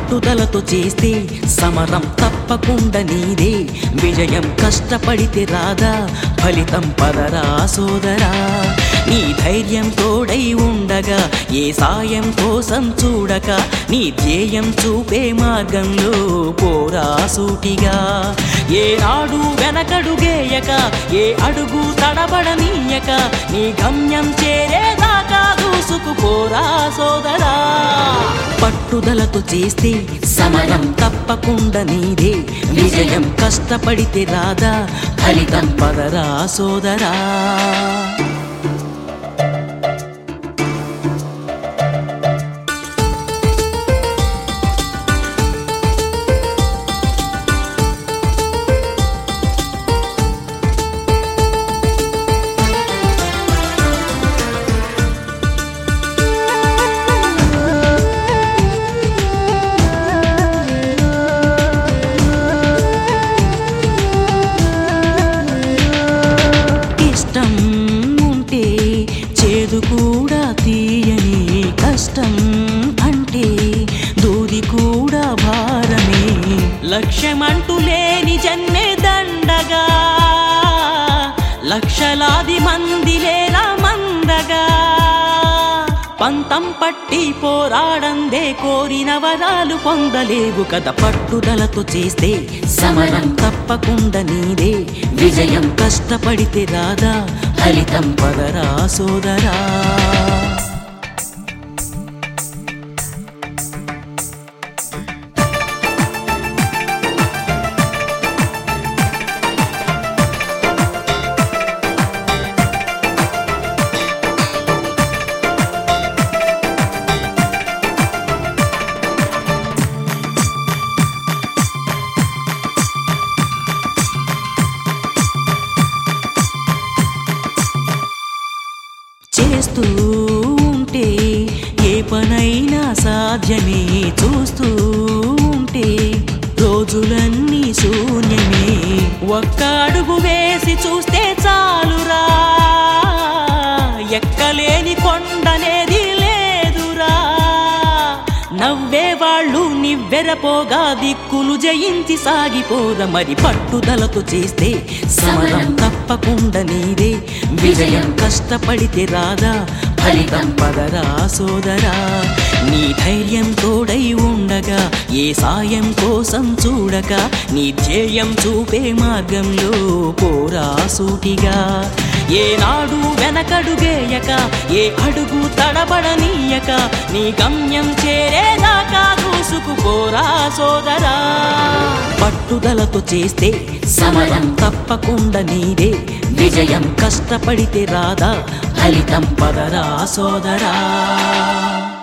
పట్టుదలతో చేస్తే సమరం తప్పకుండా నీదే విజయం కష్టపడితే రాదా ఫలితం పదరా సోదరా నీ ధైర్యం తోడై ఉండగా ఏ సాయం కోసం చూడక నీ ధ్యేయం చూపే మార్గంలో పోరా సూటిగా ఏ నాడు వెనకడుగేయక ఏ అడుగు తడబడనీయక నీ గమ్యం చేరేదాకా దూసుకుపోరా సోదరా పట్టుదలతో చేస్తే సమరం తప్పకుండా నీదే విజయం కష్టపడితే రాదా ఫలితం పదరా సోదరా ఇష్టం ఉంటే చేదు కూడా తీయని కష్టం అంటే దూది కూడా భారమే లక్ష్యమంటూ లేని జన్మే దండగా లక్షలాది మంది లేరా మందగా పంతం పట్టి పోరాడందే కోరిన వరాలు పొందలేవు కదా పట్టుదలతో చేస్తే సమరం తప్పకుండా నీదే విజయం కష్టపడితే రాదా ఫలితం పదరా సోదరా చేస్తూ ఉంటే ఏ పనైనా సాధ్యమే చూస్తూ ఉంటే రోజులన్నీ శూన్యమే ఒక్క అడుగు వేసి చూస్తే చాలురా ఎక్కలేని కొండనేది లేదురా నవ్వే వాళ్ళు నివ్వెరపోగా దిక్కులు జయించి సాగిపోర మరి పట్టుదలతో చేస్తే సమరం తప్పకుండా నీదే విజయం కష్టపడితే రాదా ఫలితం పదరా సోదరా నీ ధైర్యం తోడై ఉండగా ఏ సాయం కోసం చూడక నీ ధ్యేయం చూపే మార్గంలో పోరా సూటిగా ఏనాడు వెనకడుగేయక ఏ అడుగు తడబడనీయక నీ గమ్యం చేరేదాకా దూసుకుపోరా సోదరా పట్టుదలతో చేస్తే సమరం తప్పకుండా నీదే విజయం కష్టపడితే రాదా ఫలితం పదరా సోదరా